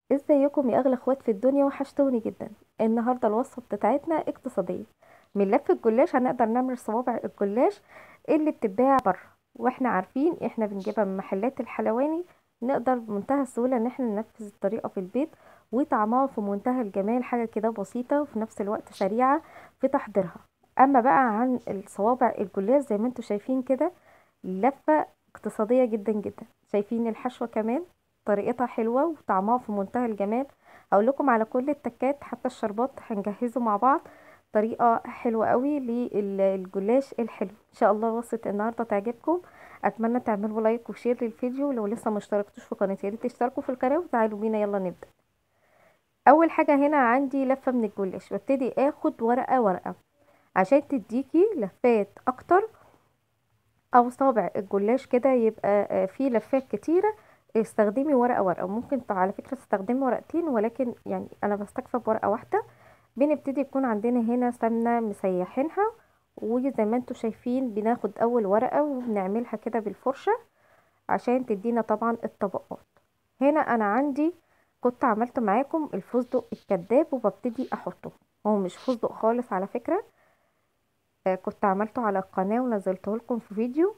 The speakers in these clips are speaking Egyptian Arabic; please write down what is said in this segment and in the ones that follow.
ازيكم يا اغلى اخوات في الدنيا وحشتوني جدا النهارده الوصفه بتاعتنا اقتصاديه من لف الجلاش هنقدر نعمل صوابع الجلاش اللي بتتباع بره واحنا عارفين احنا بنجيبها من محلات الحلواني نقدر بمنتهى السهوله ان احنا ننفذ الطريقه في البيت وطعمها في منتهى الجمال حاجه كده بسيطه وفي نفس الوقت سريعه في تحضيرها اما بقى عن الصوابع الجلاش زي ما انتم شايفين كده لفه اقتصاديه جدا جدا شايفين الحشوه كمان طريقتها حلوة وطعمها في منتهى الجمال اقول لكم على كل التكات حتى الشربات هنجهزه مع بعض طريقة حلوة قوي للجلاش الحلو ان شاء الله وصفة النهاردة تعجبكم اتمنى تعملوا لايك وشير للفيديو لو لسه ما اشتركتوش في قناتي يا ريت تشتركوا في القناة وتعالوا بينا يلا نبدأ اول حاجة هنا عندي لفة من الجلاش ببتدي اخد ورقة ورقة عشان تديكي لفات اكتر او صابع الجلاش كده يبقى فيه لفات كتيره استخدمي ورقه ورقه وممكن على فكره تستخدمي ورقتين ولكن يعني انا بستكفى بورقه واحده بنبتدي يكون عندنا هنا سمنه مسيحينها وزي ما انتم شايفين بناخد اول ورقه وبنعملها كده بالفرشه عشان تدينا طبعا الطبقات هنا انا عندي كنت عملت معاكم الفستق الكداب وببتدي احطه هو مش فستق خالص على فكره آه كنت عملته على القناه ونزلته لكم في فيديو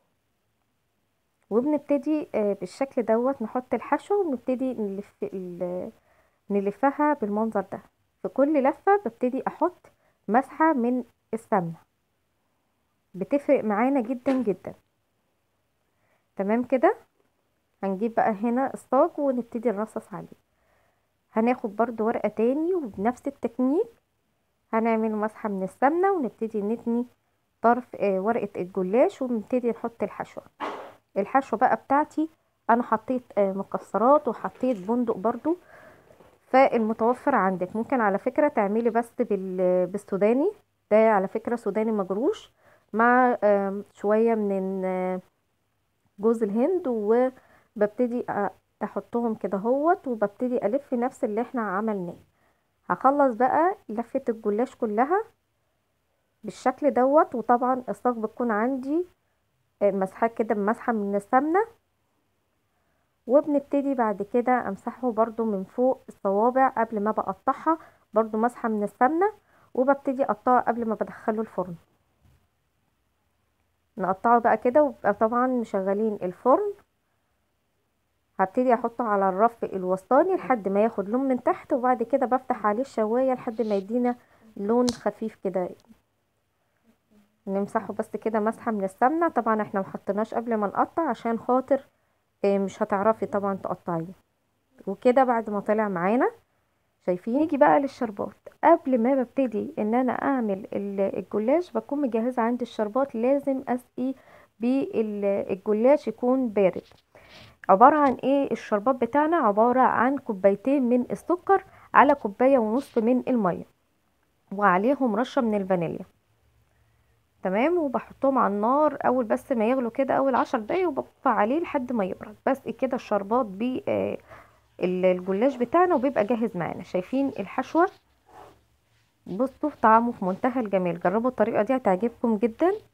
وبنبتدي بالشكل دوت نحط الحشو ونبتدي نلف نلفها بالمنظر ده في كل لفة ببتدي احط مسحة من السمنة بتفرق معانا جدا جدا تمام كده هنجيب بقى هنا الصاج ونبتدي نرصص عليه هناخد برضو ورقة تاني وبنفس التكنيك هنعمل مسحة من السمنة ونبتدي نتني طرف ورقة الجلاش ونبتدي نحط الحشوة الحشوه بقى بتاعتي انا حطيت مكسرات وحطيت بندق برضو فالمتوفر عندك ممكن على فكره تعملي بس بالسوداني ده على فكره سوداني مجروش مع شويه من جوز الهند وببتدي احطهم كده اهوت وببتدي الف نفس اللي احنا عملناه هخلص بقى لفه الجلاش كلها بالشكل دوت وطبعا الصاج بتكون عندي مسحات كده بمسحة من السمنة وبنبتدي بعد كده امسحه برضو من فوق الصوابع قبل ما بقطعها برضو مسحة من السمنة وببتدي اقطعه قبل ما بدخله الفرن نقطعه بقى كده وبقى طبعا مشغلين الفرن هبتدي احطه على الرف الوسطاني لحد ما ياخد لون من تحت وبعد كده بفتح عليه الشواية لحد ما يدينا لون خفيف كده نمسحه بس كده مسحه من السمنه طبعا احنا محطناش قبل ما نقطع عشان خاطر مش هتعرفي طبعا تقطعيه وكده بعد ما طلع معانا شايفين نيجي بقى للشربات قبل ما ببتدي ان انا اعمل الجلاش بكون مجهزه عندي الشربات لازم اسقي بالجلاش يكون بارد عباره عن ايه الشربات بتاعنا عباره عن كوبايتين من السكر على كوبايه ونص من الميه وعليهم رشه من الفانيليا تمام وبحطهم على النار اول بس ما يغلوا كده اول عشر دقايق وبطفي عليه لحد ما يبرد بس كده الشربات ب الجلاش بتاعنا وبيبقى جاهز معانا شايفين الحشوه بصوا طعمه في منتهى الجمال جربوا الطريقه دي هتعجبكم جدا